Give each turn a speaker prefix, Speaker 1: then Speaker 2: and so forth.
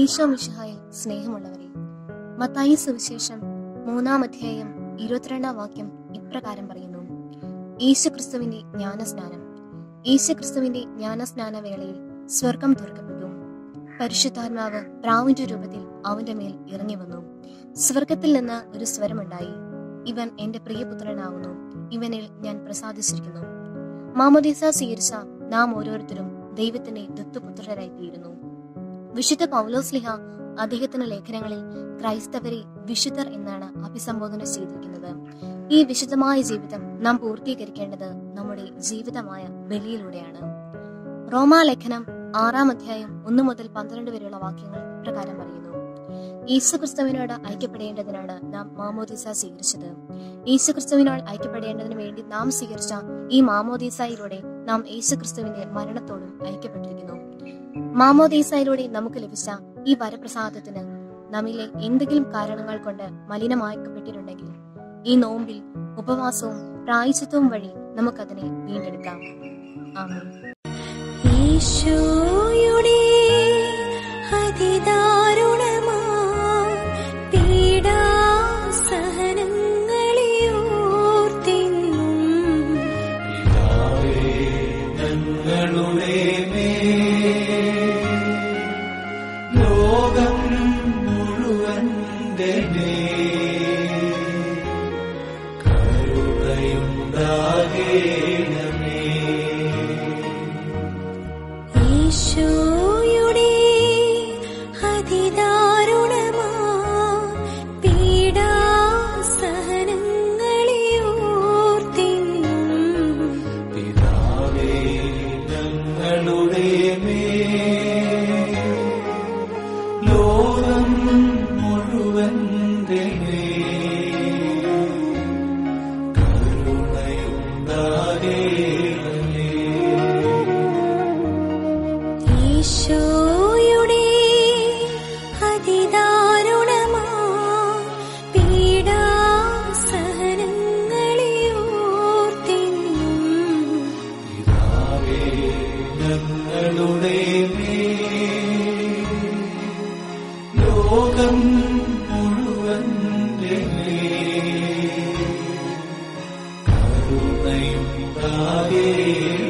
Speaker 1: ഈശോ മിശിഹായിൽ സ്നേഹമുള്ളവരെ മത്തായി സുവിശേഷം മൂന്നാം അധ്യായം ഇരുപത്തിരണ്ടാം വാക്യം ഇപ്രകാരം പറയുന്നു യേശു ക്രിസ്തുവിന്റെ ജ്ഞാനസ്നാനം യേശു ക്രിസ്തുവിന്റെ ജ്ഞാനസ്നാന വേളയിൽ സ്വർഗം തുറക്കപ്പെട്ടു പരിശുദ്ധാത്മാവ് പ്രാവിന്റെ രൂപത്തിൽ അവന്റെ മേൽ ഇറങ്ങി വന്നു സ്വർഗത്തിൽ നിന്ന് ഒരു സ്വരമുണ്ടായി ഇവൻ എന്റെ പ്രിയപുത്രനാകുന്നു ഇവനിൽ ഞാൻ പ്രസാദിച്ചിരിക്കുന്നു മാമോദീസ സ്വീകരിച്ച നാം ഓരോരുത്തരും ദൈവത്തിന്റെ ദത്തുപുത്രരായി തീരുന്നു വിശുദ്ധ പൗലോസ്ലിഹ അദ്ദേഹത്തിന്റെ ലേഖനങ്ങളിൽ ക്രൈസ്തവരെ വിശുദ്ധർ എന്നാണ് അഭിസംബോധന ചെയ്തിരിക്കുന്നത് ഈ വിശുദ്ധമായ ജീവിതം നാം പൂർത്തീകരിക്കേണ്ടത് നമ്മുടെ ജീവിതമായ ബലിയിലൂടെയാണ് റോമാലേഖനം ആറാം അധ്യായം ഒന്ന് മുതൽ പന്ത്രണ്ട് വരെയുള്ള വാക്യങ്ങൾ പ്രകാരം പറയുന്നു യേശു ക്രിസ്തുവിനോട് ഐക്യപ്പെടേണ്ടതിനാണ് നാം മാമോദീസ സ്വീകരിച്ചത് യേശു ക്രിസ്തുവിനോട് ഐക്യപ്പെടേണ്ടതിന് വേണ്ടി നാം സ്വീകരിച്ച ഈ മാമോദീസയിലൂടെ നാം യേശു ക്രിസ്തുവിന്റെ മരണത്തോടും ഐക്യപ്പെട്ടിരിക്കുന്നു മാമോദീസയിലൂടെ നമുക്ക് ലഭിച്ച ഈ വരപ്രസാദത്തിന് നമ്മിലെ എന്തെങ്കിലും കാരണങ്ങൾ കൊണ്ട് മലിനമാക്കപ്പെട്ടിട്ടുണ്ടെങ്കിൽ ഈ നോമ്പിൽ ഉപവാസവും പ്രായച്ചിത്വവും വഴി നമുക്കതിനെ വീണ്ടെടുക്കാം ആമേൻ
Speaker 2: ഈശോയുടെ അതിദാരുണമാ പീഡാസഹനങ്ങളെ ഓർത്തിന്നും
Speaker 3: ഞങ്ങളുടെ ലോകം മുഴുവന്റെ കരുണയുണ്ടാകേണമേ
Speaker 2: ഈശോയുടെ അതിദാരുണമാ പീഡാസഹനങ്ങളെ ഓർത്തിന്നും
Speaker 3: പിതാവേ ഞങ്ങളുടെ ലോകം മുഴുവന്റെ കരുണയുണ്ടാകേണമേ
Speaker 2: ഈശോയുടെ അതിദാരുണമാ പീഡാസഹനങ്ങളെ ഓർത്തിന്നും
Speaker 3: പിതാവേ ഞങ്ങളുടെ ലോകം മുഴുവന്റെ കരുണയുണ്ടാകേണമേ